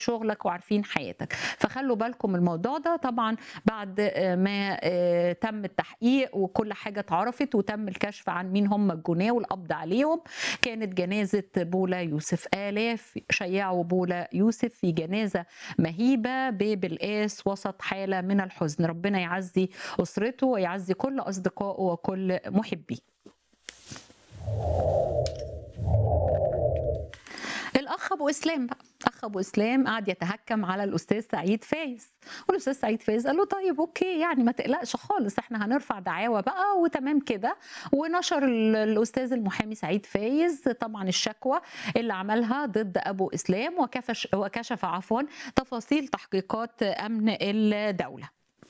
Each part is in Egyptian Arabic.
شغلك وعارفين حياتك فخلوا بالكم من الموضوع ده طبعا بعد ما تم التحقيق وكل حاجة اتعرفت وتم الكشف عن مين هم الجناه والقبض عليهم كانت جنازة بولا يوسف آلاف شيعوا بولا يوسف في جنازة مهيبة ببلقاس وسط حالة من الحزن ربنا يعزي أسرته ويعزي كل أصدقائه وكل محبيه الاخ ابو اسلام بقى اخ ابو اسلام قعد يتهكم على الاستاذ سعيد فايز والاستاذ سعيد فايز قال له طيب اوكي يعني ما تقلقش خالص احنا هنرفع دعاوى بقى وتمام كده ونشر الاستاذ المحامي سعيد فايز طبعا الشكوى اللي عملها ضد ابو اسلام وكفش وكشف عفوا تفاصيل تحقيقات امن الدوله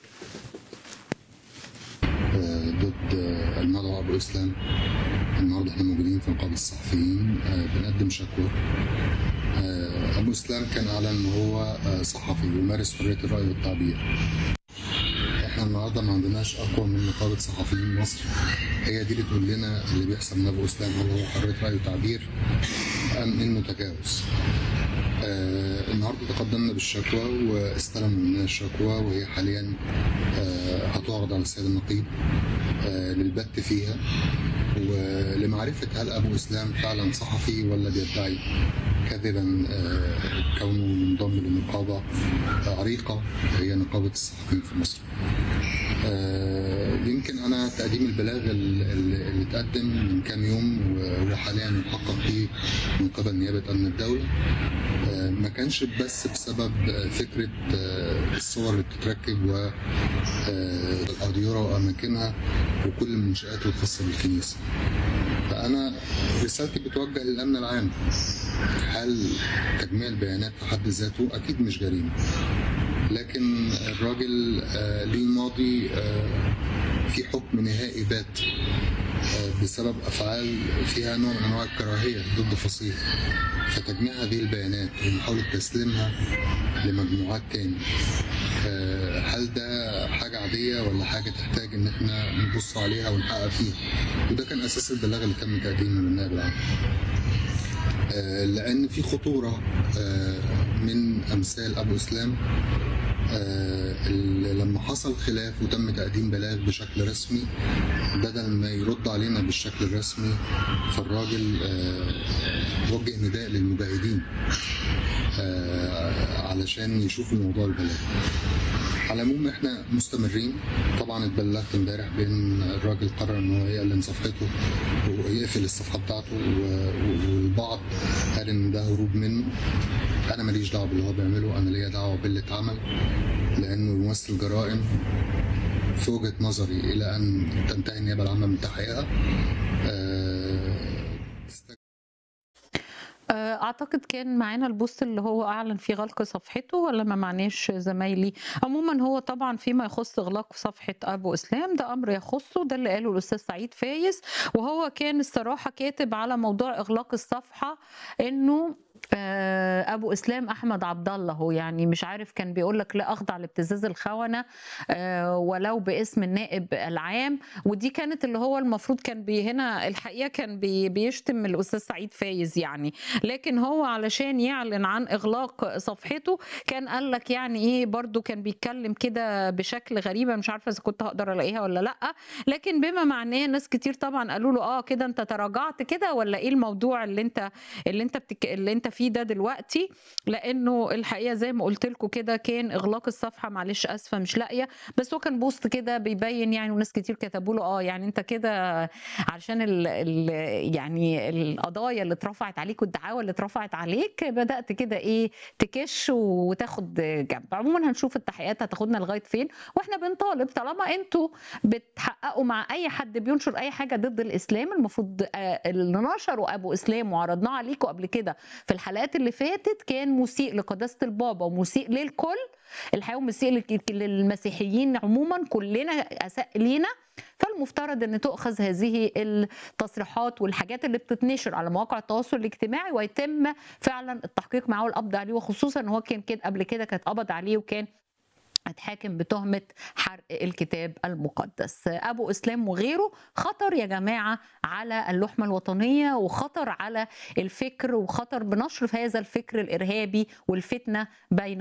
ضد المدعو ابو اسلام النهارده احنا موجودين في نقابه الصحفيين بنقدم شكوى ابو اسلام كان اعلن ان هو صحفي ويمارس حريه الراي والتعبير احنا النهارده ما عندناش اقوى من نقابه صحفيين مصر هي دي اللي تقول لنا اللي بيحصل من ابو اسلام هل هو حريه راي وتعبير ام انه تجاوز آه النهارده تقدمنا بالشكوى واستلموا مننا الشكوى وهي حاليا آه هتعرض على السيد النقيب آه للبت فيها ولمعرفة هل أبو إسلام فعلا صحفي ولا بيدعي كذبا كونه منضم لنقابة عريقة هي نقابة الصحفيين في مصر يمكن أنا تقديم البلاغ اللي اتقدم من كام يوم وحاليا يحقق فيه من قبل نيابة أمن الدولة ما كانش بس بسبب فكرة الصور اللي بتتركب والأديرة وأماكنها وكل المنشآت الخاصة بالكنيسة فأنا رسالتي بتوجه للأمن العام هل تجميع البيانات في حد ذاته أكيد مش جريمة لكن الراجل ليه ماضي في حكم نهائي بات بسبب افعال فيها نوع من انواع الكراهيه ضد فصيل فتجميع هذه البيانات ومحاوله تسليمها لمجموعات تاني هل ده حاجه عاديه ولا حاجه تحتاج ان احنا نبص عليها ونحقق فيها وده كان اساس البلاغ اللي تم تقديمه للنائب العام لان في خطوره من امثال ابو اسلام لما حصل خلاف وتم تقديم بلاغ بشكل رسمي بدل ما يرد علينا بالشكل الرسمي فالراجل وجه نداء للمجاهدين علشان يشوفوا موضوع البلاغ على العموم احنا مستمرين طبعا اتبلغت امبارح بان الراجل قرر ان هو يعلن صفحته ويقفل الصفحه بتاعته والبعض قال ان ده هروب منه انا ماليش دعوه باللي هو بيعمله انا ليا دعوه باللي اتعمل لانه يمثل جرائم في وجهه نظري الى ان تنتهي النيابه العامه من تحقيقها اعتقد كان معانا البوست اللي هو اعلن فيه غلق صفحته ولا ما معناش زمايلي عموما هو طبعا فيما يخص اغلاق صفحه ابو اسلام ده امر يخصه ده اللي قاله الاستاذ سعيد فايز وهو كان الصراحه كاتب على موضوع اغلاق الصفحه انه ابو اسلام احمد عبد الله هو يعني مش عارف كان بيقول لك لا اخضع لابتزاز الخونه ولو باسم النائب العام ودي كانت اللي هو المفروض كان بي هنا الحقيقه كان بي بيشتم الاستاذ سعيد فايز يعني لكن هو علشان يعلن عن اغلاق صفحته كان قال لك يعني ايه برضو كان بيتكلم كده بشكل غريب مش عارفه اذا كنت هقدر الاقيها ولا لا لكن بما معناه ناس كتير طبعا قالوا له اه كده انت تراجعت كده ولا ايه الموضوع اللي انت اللي انت بتك... اللي انت فيه ده دلوقتي لانه الحقيقه زي ما قلت لكم كده كان اغلاق الصفحه معلش اسفه مش لاقيه بس هو كان بوست كده بيبين يعني وناس كتير كتبوا له اه يعني انت كده علشان ال ال يعني القضايا اللي اترفعت عليك والدعاوى اللي اترفعت عليك بدات كده ايه تكش وتاخد جنب عموما هنشوف التحقيقات هتاخدنا لغايه فين واحنا بنطالب طالما انتوا بتحققوا مع اي حد بينشر اي حاجه ضد الاسلام المفروض اللي نشروا ابو اسلام وعرضناه عليكم قبل كده في الحلقات اللي فاتت كان مسيء لقداسه البابا ومسيء للكل الحقيقه ومسيء للمسيحيين عموما كلنا اساء لينا فالمفترض ان تؤخذ هذه التصريحات والحاجات اللي بتتنشر على مواقع التواصل الاجتماعي ويتم فعلا التحقيق معاه والقبض عليه وخصوصا ان هو كان كده قبل كده كانت قبض عليه وكان اتحاكم بتهمة حرق الكتاب المقدس أبو إسلام وغيره خطر يا جماعة على اللحمة الوطنية وخطر على الفكر وخطر بنشر في هذا الفكر الإرهابي والفتنة بين